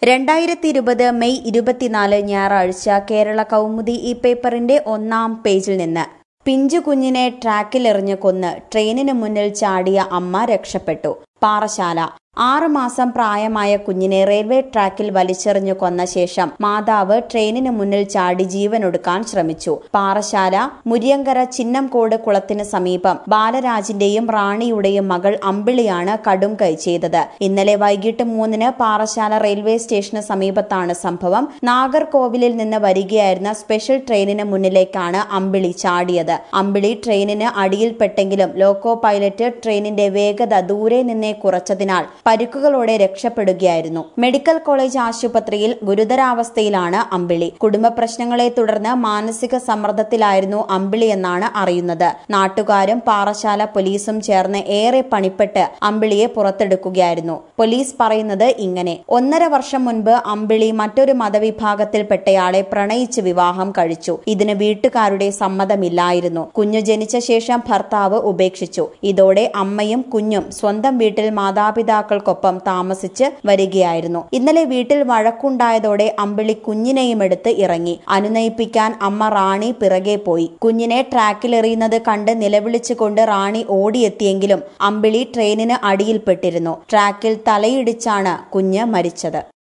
രണ്ടായിരത്തി ഇരുപത് മെയ് ഇരുപത്തിനാല് ഞായറാഴ്ച കേരള കൗമുദി ഈ പേപ്പറിന്റെ ഒന്നാം പേജിൽ നിന്ന് പിഞ്ചു കുഞ്ഞിനെ ട്രാക്കിലെറിഞ്ഞ് കൊന്ന് ട്രെയിനിന് മുന്നിൽ ചാടിയ അമ്മ രക്ഷപ്പെട്ടു പാറശാല ആറ് മാസം പ്രായമായ കുഞ്ഞിനെ റെയിൽവേ ട്രാക്കിൽ വലിച്ചെറിഞ്ഞു കൊന്ന ശേഷം മാതാവ് ട്രെയിനിന് മുന്നിൽ ചാടി ജീവനൊടുക്കാൻ ശ്രമിച്ചു പാറശാല മുരിയങ്കര ചിന്നംകോട് കുളത്തിന് സമീപം ബാലരാജിന്റെയും റാണിയുടെയും മകൾ അമ്പിളിയാണ് കടും കൈ ചെയ്തത് ഇന്നലെ വൈകിട്ട് മൂന്നിന് പാറശാല റെയിൽവേ സ്റ്റേഷന് സമീപത്താണ് സംഭവം നാഗർകോവിലിൽ നിന്ന് വരികയായിരുന്ന സ്പെഷ്യൽ ട്രെയിനിന് മുന്നിലേക്കാണ് അമ്പിളി ചാടിയത് അമ്പിളി ട്രെയിനിന് അടിയിൽപ്പെട്ടെങ്കിലും ലോക്കോ പൈലറ്റ് ട്രെയിനിന്റെ വേഗത ദൂരെ നിന്നേ കുറച്ചതിനാൽ പരിക്കുകളോടെ രക്ഷപ്പെടുകയായിരുന്നു മെഡിക്കൽ കോളേജ് ആശുപത്രിയിൽ ഗുരുതരാവസ്ഥയിലാണ് അമ്പിളി കുടുംബ പ്രശ്നങ്ങളെ തുടർന്ന് മാനസിക സമ്മർദ്ദത്തിലായിരുന്നു അമ്പിളി എന്നാണ് അറിയുന്നത് നാട്ടുകാരും പാറശാല പോലീസും ചേർന്ന് ഏറെ പണിപ്പെട്ട് അമ്പിളിയെ പുറത്തെടുക്കുകയായിരുന്നു പോലീസ് പറയുന്നത് ഇങ്ങനെ ഒന്നര വർഷം മുൻപ് അമ്പിളി മറ്റൊരു മതവിഭാഗത്തിൽപ്പെട്ടയാളെ പ്രണയിച്ച് വിവാഹം കഴിച്ചു ഇതിന് വീട്ടുകാരുടെ സമ്മതമില്ലായിരുന്നു കുഞ്ഞു ജനിച്ച ശേഷം ഭർത്താവ് ഉപേക്ഷിച്ചു ഇതോടെ അമ്മയും കുഞ്ഞും സ്വന്തം വീട്ടിൽ മാതാപിതാക്കൾക്കൊപ്പം താമസിച്ച് വരികയായിരുന്നു ഇന്നലെ വീട്ടിൽ വഴക്കുണ്ടായതോടെ അമ്പിളി കുഞ്ഞിനെയും എടുത്ത് ഇറങ്ങി അനുനയിപ്പിക്കാൻ അമ്മ റാണി പിറകെ പോയി കുഞ്ഞിനെ ട്രാക്കിലെറിയുന്നത് കണ്ട് നിലവിളിച്ചുകൊണ്ട് റാണി ഓടിയെത്തിയെങ്കിലും അമ്പിളി ട്രെയിനിന് അടിയിൽപ്പെട്ടിരുന്നു ട്രാക്കിൽ തലയിടിച്ചാണ് കുഞ്ഞ് മരിച്ചത്